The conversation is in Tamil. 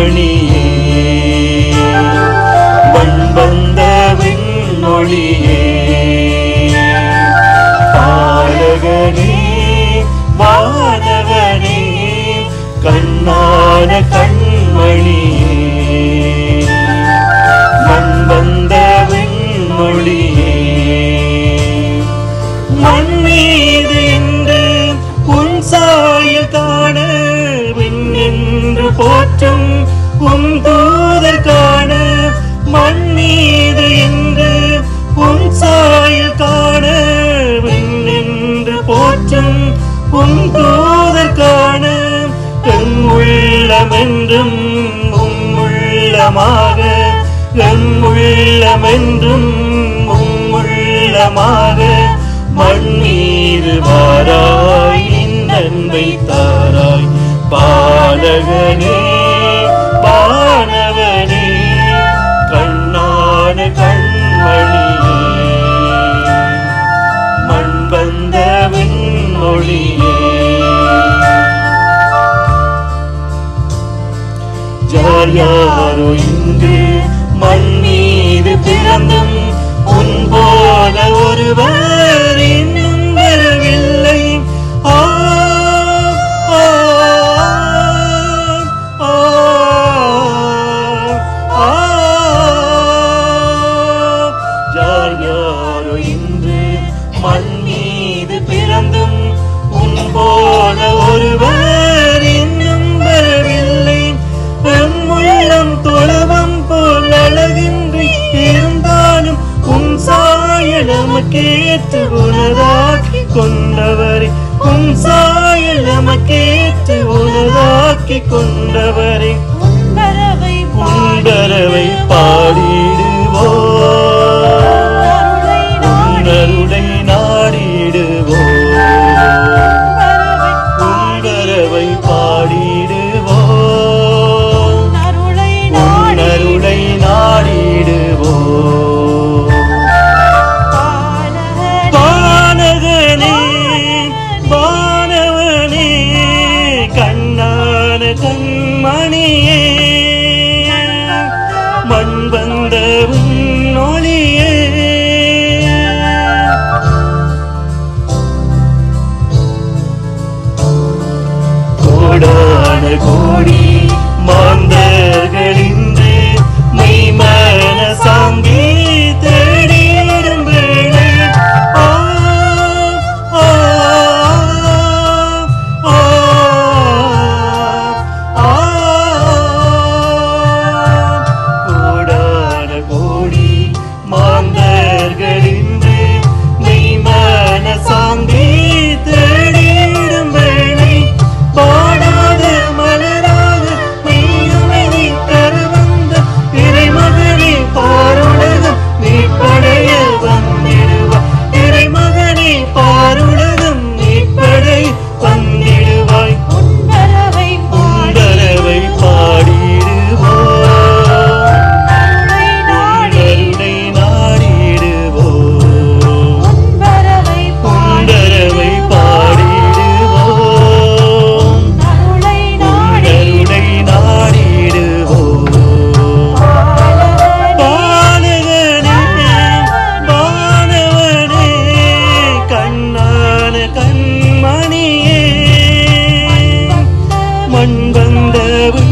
கண்மணியே வண்பந்த விண்ணொளியே பாலகனே வானவனே கண்ணான கண்மணியே மண் வந்த விண்ணொளியே மண் மீது இன்று உன் சாயல் காண விண்ணென்று போற்றும் உன் தூதர் காண மண் மீது இன்று உன் சாயல் காண விண்ணென்று போற்றும் உன் தூதர் காண என் உள்ளமென்றும் உம் உள்ளமாக என் உள்ளமென்றும் உம் உள்ளமாக மண்ணீர் வாராய் நன்மை தாராய் பாலகனே பானவனே கண்ணான கண்மணியே மண் வந்த விண்ணொழியே யார் யாரோ இங்கு மண் மீது பிறந்தும் உன் போல ஒருவர் இன்னும் வரவில்லை ஆ, ஆ, ஆ, ஆ. யார் யாரோ இன்று மண் மீது பிறந்தும் உன் போல ஒருவர் இன்னும் வரவில்லை எம் உள்ளம் தொழவம் போல் அழகின்றி இருந்தாலும் உன் சாயல் நமக்கேற்று உனதாக்கி கொண்டவரே உன் சாயல் நமக்கேற்று உனதாக்கி கொண்டவரே உன்பரவை உண்டரவை பாடிடுவோம் உன்னருளை நாடிடுவோம் உண்டரவை பாடிடுவோம் அருளை உன்னருளை நாடிடுவோம் பானகனே பானவனே கண்ணான கண்மணியே மண் வந்த ஒளியே கோடான கோடி மாந்தர்களின்று மெய்மன சாங்கி தேடிடும் வேளை ஆ, ஆ, ஆ, ஆ. கோடான கோடி மாந்தர்களின்று மெய்மன சாங்கி தேடிடும் வேளை பாடாத மலராக மெய்யுமை நீ தர வந்த இறைமகனே பாருலகம் நீ படைய வந்திடுவாய் இறைமகனே பாருலகம் நீ படை வந்திடுவாய் உன்பரவை உண்டரவை பாடிடுவோம் அருளை நாடி உண்டருளை நாடிடுவோம் உன்பரவை உண்டரவை பாடிடுவோம் அருளை நாடி உண்டருளை நாடிடுவோம் பாலகனே பானவனே கண்ணான கண்மணியே மண் வந்த